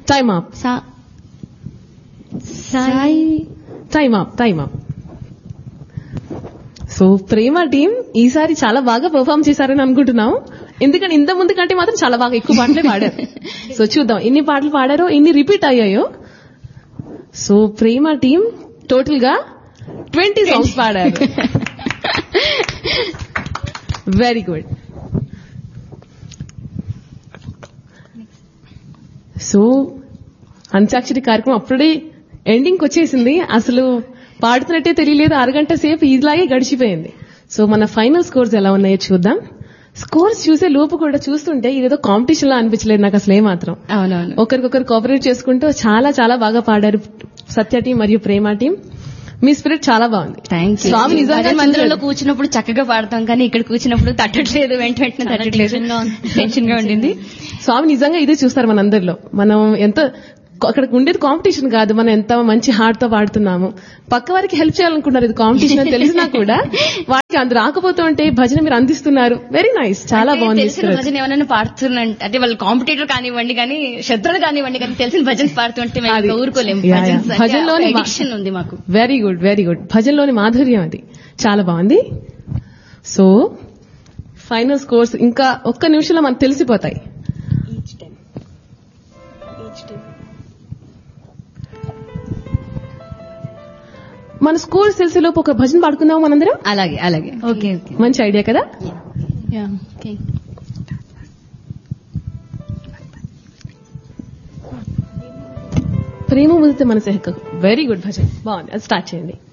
Time up సా Sai time up time up so Prema team ఈసారి చాలా బాగా పర్ఫామ్ చేశారని అనుకుంటున్నాం ఎందుకంటే ఇంత ముందు కంటే మాత్రం చాలా బాగా ఎక్కువ పాటలే పాడారు సో చూద్దాం ఎన్ని పాటలు పాడారో ఎన్ని రిపీట్ అయ్యాయో సో ప్రేమ టీం టోటల్ గా ట్వంటీ సాంగ్స్ పాడారు వెరీ గుడ్ సో అంత్యాక్షరి కార్యక్రమం అప్పుడే ఎండింగ్ వచ్చేసింది అసలు పాడుతున్నట్టే తెలియలేదు అరగంట సేపు ఇలాగే గడిచిపోయింది సో మన ఫైనల్ స్కోర్స్ ఎలా ఉన్నాయో చూద్దాం స్కోర్స్ చూసే లోపు కూడా చూస్తుంటే ఇదేదో కాంపిటీషన్ లా అనిపించలేదు నాకు అసలు ఏమాత్రం అవునవును ఒకరికొకరు కోఆపరేట్ చేసుకుంటూ చాలా చాలా బాగా పాడారు సత్య టీం మరియు ప్రేమ టీం మీ స్పిరిట్ చాలా బాగుంది థ్యాంక్ యూ స్వామి నిజంగా మందిరంలో కూర్చున్నప్పుడు చక్కగా పాడతాం కానీ ఇక్కడ కూర్చున్నప్పుడు తట్టట్లేదు వెంట వెంటనే తట్టట్లేదు టెన్షన్ గా ఉండింది స్వామి నిజంగా ఇదే చూస్తారు మనందరిలో మనం ఎంత అక్కడ ఉండేది కాంపిటీషన్ కాదు మనం ఎంత మంచి హార్ట్ తో పాడుతున్నాము పక్క వారికి హెల్ప్ చేయాలనుకుంటున్నారు ఇది కాంపిటీషన్ అని తెలిసినా కూడా వారికి అది రాకపోతూ ఉంటే భజన మీరు అందిస్తున్నారు వెరీ నైస్ చాలా అంటే బాగుంది తెలిసిన spirit. భజన ఏమైనా పాడుతున్నంటే అంటే వాళ్ళు కాంపిటేటర్ కానివ్వండి కానీ శత్రులు కానివ్వండి కానీ తెలిసిన భజన పాడుతుంటే మేము అది. ఇంకా ఊరుకోలేము యా, యా. భజనలోని మా- అడిక్షన్ ఉంది మాకు వెరీ గుడ్ వెరీ గుడ్ భజనలోని మాధుర్యం అది చాలా బాగుంది సో ఫైనల్ స్కోర్స్ ఇంకా ఒక్క నిమిషంలో మనకు తెలిసిపోతాయి మన స్కోర్స్ తెలిసేలోపు ఒక భజన పాడుకుందాం మనందరం అలాగే అలాగే ఓకే ఓకే మంచి ఐడియా కదా ఓకే ప్రేమ ముదితే మనసు హెక్కకు వెరీ గుడ్ భజన్ బాగుంది అది స్టార్ట్ చేయండి